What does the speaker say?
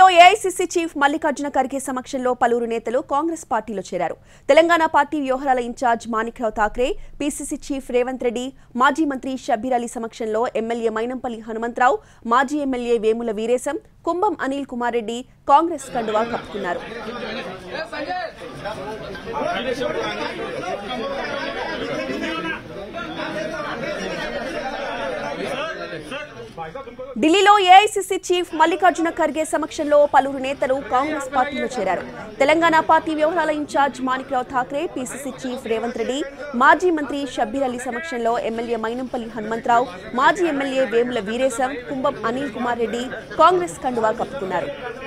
AICC chief Mallikarjuna Kharge సమక్షంలో పలువురు నేతలు కాంగ్రెస్ పార్టీలో చేరారు తెలంగాణ పార్టీ వ్యవహారాల in-charge Manikrao Thakre PCC chief Revanth Reddy మాజీ మంత్రి షబ్బీర్ అలీ సమక్షంలో ఎమ్మెల్యే మైనంపల్లి హనుమంతరావు మాజీ ఎమ్మెల్యే వేముల వీరేశం కుంభం అనిల్ కుమార్ రెడ్డి కాంగ్రెస్ కండువా కప్పుకున్నారు ఢిల్లీలో ఏఐసీసీ చీఫ్ మల్లికార్జున ఖర్గే సమక్షంలో పలువురు నేతలు కాంగ్రెస్ పార్టీలో చేరారు తెలంగాణ పార్టీ వ్యవహారాల in-charge Manikrao Thakre PCC chief Revanth Reddy మాజీ మంత్రి షబ్బీర్ అలీ సమక్షంలో ఎమ్మెల్యే మైనంపల్లి హనుమంతరావు మాజీ ఎమ్మెల్యే వేముల వీరేశం కుంభం అనిల్ కుమార్ రెడ్డి కాంగ్రెస్ కండువా కప్పుకున్నారు